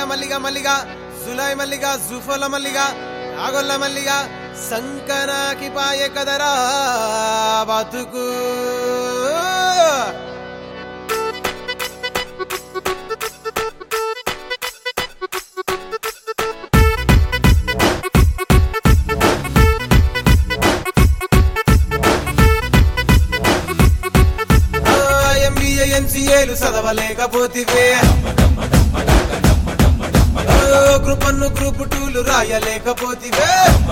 మల్లిగా మల్లిగా సులాయ్ మల్లిగా జుఫల మల్లిగా ఆగొల్ల మల్లిగా సంకనాకి పాయ కదరా బతుకు ఎంబీఏ ఎంసీఏలు చదవలేకపోతివే గ్రూప్ వన్ గ్రూప్ టూలు రాయలేకపోతివే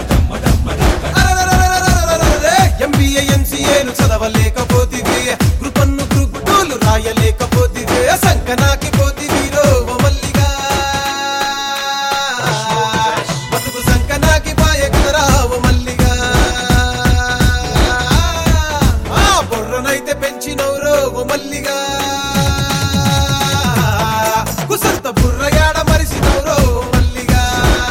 ఎంబీఏ ఎంసీఏలు చదవలేకపోతివే గ్రూప్ వన్ గ్రూప్ టూలు రాయలేకపోతివే సంకనాకి పోతివీరో ఓ మల్లిగా బతుకు సంకనాకి పాయ కదరా ఓ మల్లిగా ఆ బుర్రనైతే పెంచినవురో ఓ మల్లిగా కుసంత బుర్రగాడ మరిసినవురో ఓ మల్లిగా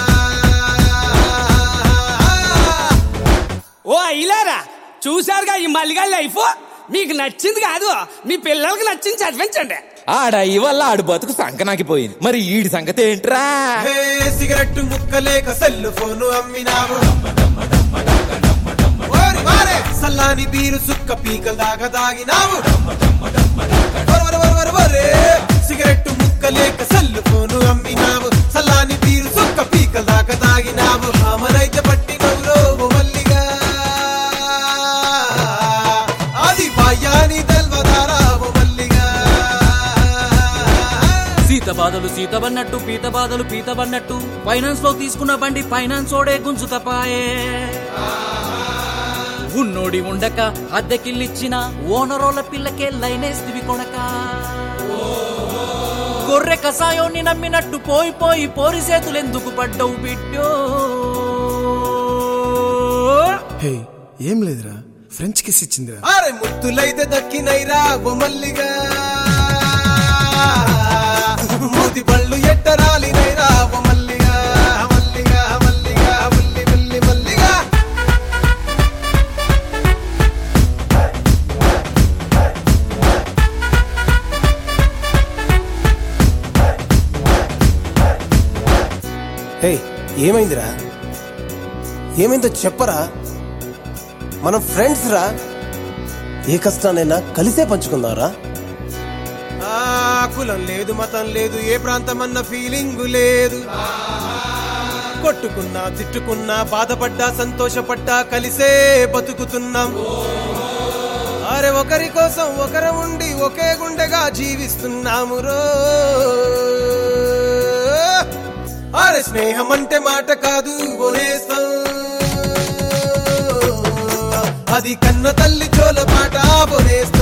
ఓ అయ్యలారా చూశారుగా ఈ మల్లిగా లైఫ్ మీకు నచ్చింది కాదు మీ పిల్లలకి నచ్చింది చదివించండి ఆడ వల్ల ఆడు బతుకు సంకనాకిపోయింది మరి ఈడి సంగతి ఏంట్రా హే సిగరెట్ ముక్కలేక సెల్ ఫోను అమ్మినావు ఓరి వారే సల్లాని బీరు సుక్క పీకల దాకా దాగినావు వర వర వర వర వరే సిగరెట్ ముక్కలేక సెల్ ఫోను అమ్మినావు సల్లాని బీరు సుక్క పీకల దాకా దాగినావు అమరైతే పట్టినవురో ఓ మల్లిగా అది భయాని తెల్వదారా ఓ మల్లిగా సీత బాధలు సీతవన్నట్టు పీత బాధలు పీతవన్నట్టు ఫైనాన్స్ లో తీసుకున్న బండి ఫైనాన్స్ ఓడే గుంజుతపాయే ఉన్నోడి ఉండక అద్దెకిల్లిచ్చిన ఓనరోల పిల్లకే లైనేస్తివి కొనక గొర్రె కసాయోని నమ్మినట్టు పోయి పోయి పోరి చేతులెందుకు పడ్డవు బిడ్డో హే ఏం లేదురా ఫ్రెంచ్ కిస్ ఇచ్చిందిరా అరే ముత్తులైతే దక్కినైరా బొమ్మల్లిగా మూతి పళ్ళు ఎట్టరాలినైరా బొమ్మల్లిగా మల్లిగా మల్లిగా మల్లి మల్లి మల్లిగా హే ఏమైందిరా ఏమైందో చెప్పరా మనం ఫ్రెండ్స్ రా ఏ కష్టానైనా కలిసే పంచుకుందారా ఆ కులం లేదు మతం లేదు ఏ ప్రాంతం అన్న ఫీలింగ్ లేదు కొట్టుకున్నా తిట్టుకున్నా బాధపడ్డా సంతోషపడ్డా కలిసే బతుకుతున్నాం అరే ఒకరి కోసం ఒకరు ఉండి ఒకే గుండెగా జీవిస్తున్నాము రో అరే స్నేహం అంటే మాట కాదు బోనేస్తాం అది కన్న తల్లి చోల పాట బోనేస్తాం